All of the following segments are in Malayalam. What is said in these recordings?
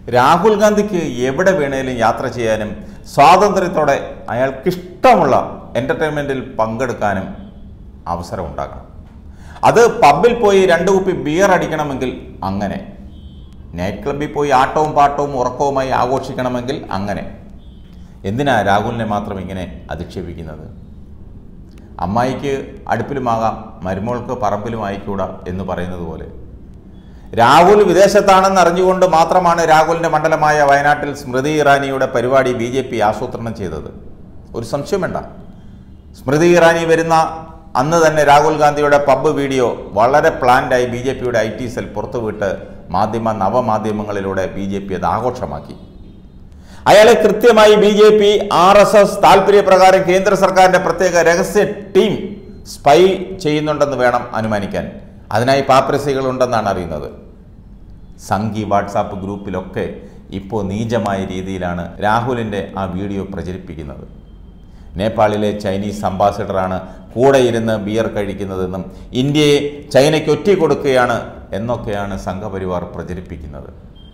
രാഹുൽ ഗാന്ധിക്ക് എവിടെ വേണേലും യാത്ര ചെയ്യാനും സ്വാതന്ത്ര്യത്തോടെ അയാൾക്കിഷ്ടമുള്ള എൻ്റർടൈൻമെൻറ്റിൽ പങ്കെടുക്കാനും അവസരമുണ്ടാകണം അത് പബ്ബിൽ പോയി രണ്ട് കുപ്പി ബിയർ അടിക്കണമെങ്കിൽ അങ്ങനെ നൈറ്റ് ക്ലബ്ബിൽ പോയി ആട്ടവും പാട്ടവും ഉറക്കവുമായി ആഘോഷിക്കണമെങ്കിൽ അങ്ങനെ എന്തിനാ രാഹുലിനെ മാത്രം ഇങ്ങനെ അധിക്ഷേപിക്കുന്നത് അമ്മായിക്ക് അടുപ്പിലുമാകാം മരുമോൾക്ക് പറമ്പിലും ആയിക്കൂടാ എന്ന് പറയുന്നത് പോലെ രാഹുൽ വിദേശത്താണെന്ന് അറിഞ്ഞുകൊണ്ട് മാത്രമാണ് രാഹുലിൻ്റെ മണ്ഡലമായ വയനാട്ടിൽ സ്മൃതി ഇറാനിയുടെ പരിപാടി ബി ജെ പി ആസൂത്രണം ചെയ്തത് ഒരു സംശയം വേണ്ട സ്മൃതി ഇറാനി വരുന്ന അന്ന് തന്നെ രാഹുൽ ഗാന്ധിയുടെ പബ്ബ് വീഡിയോ വളരെ പ്ലാൻഡായി ബി ജെ പിയുടെ ഐ ടി സെൽ പുറത്തുവിട്ട് മാധ്യമ നവമാധ്യമങ്ങളിലൂടെ ബി ജെ പി അത് ആഘോഷമാക്കി അയാളെ കൃത്യമായി B J P R S S താല്പര്യപ്രകാരം കേന്ദ്ര സർക്കാരിന്റെ പ്രത്യേക രഹസ്യ ടീം സ്പൈ ചെയ്യുന്നുണ്ടെന്ന് വേണം അനുമാനിക്കാൻ അതിനായി പാപ്രസികൾ ഉണ്ടെന്നാണ് അറിയുന്നത് സംഘി വാട്സാപ്പ് ഗ്രൂപ്പിലൊക്കെ ഇപ്പോൾ നീചമായ രീതിയിലാണ് രാഹുലിൻ്റെ ആ വീഡിയോ പ്രചരിപ്പിക്കുന്നത് നേപ്പാളിലെ ചൈനീസ് അംബാസിഡറാണ് കൂടെ ഇരുന്ന് ബിയർ കഴിക്കുന്നതെന്നും ഇന്ത്യയെ ചൈനയ്ക്ക് ഒറ്റ കൊടുക്കുകയാണ് എന്നൊക്കെയാണ് സംഘപരിവാർ പ്രചരിപ്പിക്കുന്നത്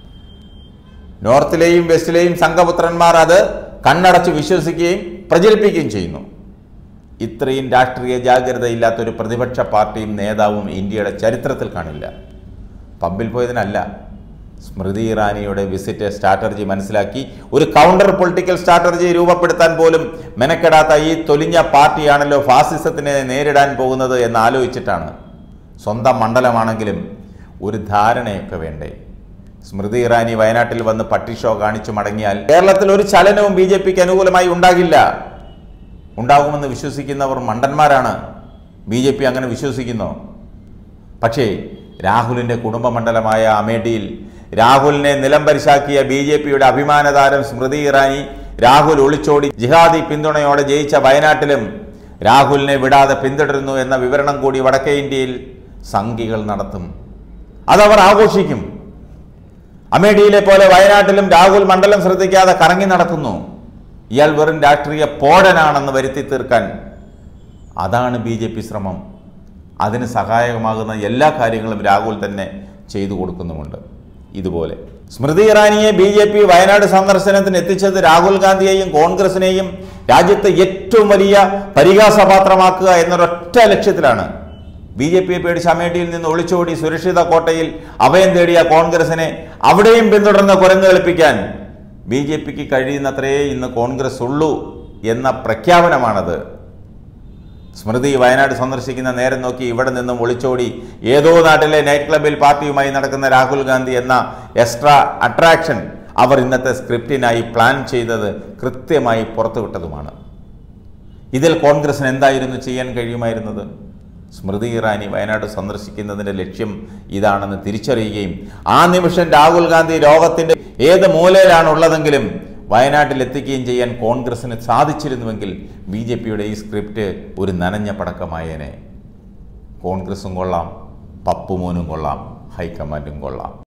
നോർത്തിലെയും വെസ്റ്റിലെയും സംഘപുത്രന്മാർ അത് കണ്ണടച്ച് വിശ്വസിക്കുകയും പ്രചരിപ്പിക്കുകയും ചെയ്യുന്നു ഇത്രയും രാഷ്ട്രീയ ജാഗ്രതയില്ലാത്ത ഒരു പ്രതിപക്ഷ പാർട്ടിയും നേതാവും ഇന്ത്യയുടെ ചരിത്രത്തിൽ കാണില്ല പബ്ബിൽ പോയതിനല്ല സ്മൃതി ഇറാനിയുടെ വിസിറ്റ് സ്ട്രാറ്റജി മനസ്സിലാക്കി ഒരു കൗണ്ടർ പൊളിറ്റിക്കൽ സ്ട്രാറ്റജി രൂപപ്പെടുത്താൻ പോലും മെനക്കെടാത്ത ഈ തൊലിഞ്ഞ പാർട്ടിയാണല്ലോ ഫാസിസത്തിനെ നേരിടാൻ പോകുന്നത് എന്ന് ആലോചിച്ചിട്ടാണ് സ്വന്തം മണ്ഡലമാണെങ്കിലും ഒരു ധാരണയൊക്കെ വേണ്ടേ സ്മൃതി ഇറാനി വയനാട്ടിൽ വന്ന് പട്ടി ഷോ കാണിച്ചു മടങ്ങിയാൽ കേരളത്തിൽ ഒരു ചലനവും ബി ജെ പിക്ക് അനുകൂലമായി ഉണ്ടാകില്ല ഉണ്ടാകുമെന്ന് വിശ്വസിക്കുന്നവർ മണ്ടന്മാരാണ് ബി ജെ പി അങ്ങനെ വിശ്വസിക്കുന്നു പക്ഷേ രാഹുലിൻ്റെ കുടുംബ മണ്ഡലമായ അമേഠിയിൽ രാഹുലിനെ നിലംപരിശാക്കിയ ബി ജെ പിയുടെ അഭിമാനതാരം സ്മൃതി ഇറാനി രാഹുൽ ഒളിച്ചോടി ജിഹാദി പിന്തുണയോടെ ജയിച്ച വയനാട്ടിലും രാഹുലിനെ വിടാതെ പിന്തുടരുന്നു എന്ന വിവരണം കൂടി വടക്കേ ഇന്ത്യയിൽ സംഘികൾ നടത്തും അതവർ ആഘോഷിക്കും അമേഠിയിലെ പോലെ വയനാട്ടിലും രാഹുൽ മണ്ഡലം ശ്രദ്ധിക്കാതെ കറങ്ങി നടക്കുന്നു ഇയാൾ വെറും രാഷ്ട്രീയ പോടനാണെന്ന് വരുത്തി തീർക്കാൻ അതാണ് ബി ജെ പി ശ്രമം അതിന് സഹായകമാകുന്ന എല്ലാ കാര്യങ്ങളും രാഹുൽ തന്നെ ചെയ്തു കൊടുക്കുന്നുമുണ്ട് ഇതുപോലെ സ്മൃതി ഇറാനിയെ ബി ജെ പി വയനാട് സന്ദർശനത്തിന് എത്തിച്ചത് രാഹുൽ ഗാന്ധിയെയും കോൺഗ്രസിനെയും രാജ്യത്തെ ഏറ്റവും വലിയ പരിഹാസപാത്രമാക്കുക എന്നൊരൊറ്റ ലക്ഷ്യത്തിലാണ് ബി ജെ പിയെ പേടിച്ച് അമേഠിയിൽ നിന്ന് ഒളിച്ചോടി സുരക്ഷിത കോട്ടയിൽ അഭയം തേടിയ കോൺഗ്രസിനെ അവിടെയും പിന്തുടർന്ന് കുരങ്ങ് കളിപ്പിക്കാൻ ബി ജെ പിക്ക് കഴിയുന്നത്രേ ഇന്ന് കോൺഗ്രസ് ഉള്ളൂ എന്ന പ്രഖ്യാപനമാണത് സ്മൃതി വയനാട് സന്ദർശിക്കുന്ന നേരം നോക്കി ഇവിടെ നിന്നും ഒളിച്ചോടി ഏതോ നാട്ടിലെ നൈറ്റ് ക്ലബിൽ പാർട്ടിയുമായി നടക്കുന്ന രാഹുൽ ഗാന്ധി എന്ന എക്സ്ട്രാ അട്രാക്ഷൻ അവർ ഇന്നത്തെ സ്ക്രിപ്റ്റിനായി പ്ലാൻ ചെയ്തത് കൃത്യമായി പുറത്തുവിട്ടതുമാണ് ഇതിൽ കോൺഗ്രസിന് എന്തായിരുന്നു ചെയ്യാൻ കഴിയുമായിരുന്നത് സ്മൃതി ഇറാനി വയനാട് സന്ദർശിക്കുന്നതിൻ്റെ ലക്ഷ്യം ഇതാണെന്ന് തിരിച്ചറിയുകയും ആ നിമിഷം രാഹുൽ ഗാന്ധി ലോകത്തിൻ്റെ ഏത് മൂലയിലാണുള്ളതെങ്കിലും വയനാട്ടിൽ എത്തിക്കുകയും ചെയ്യാൻ കോൺഗ്രസിന് സാധിച്ചിരുന്നുവെങ്കിൽ ബി ജെ പിയുടെ ഈ സ്ക്രിപ്റ്റ് ഒരു നനഞ്ഞ പടക്കമായേനെ കോൺഗ്രസും കൊള്ളാം പപ്പുമോനും കൊള്ളാം ഹൈക്കമാൻഡും കൊള്ളാം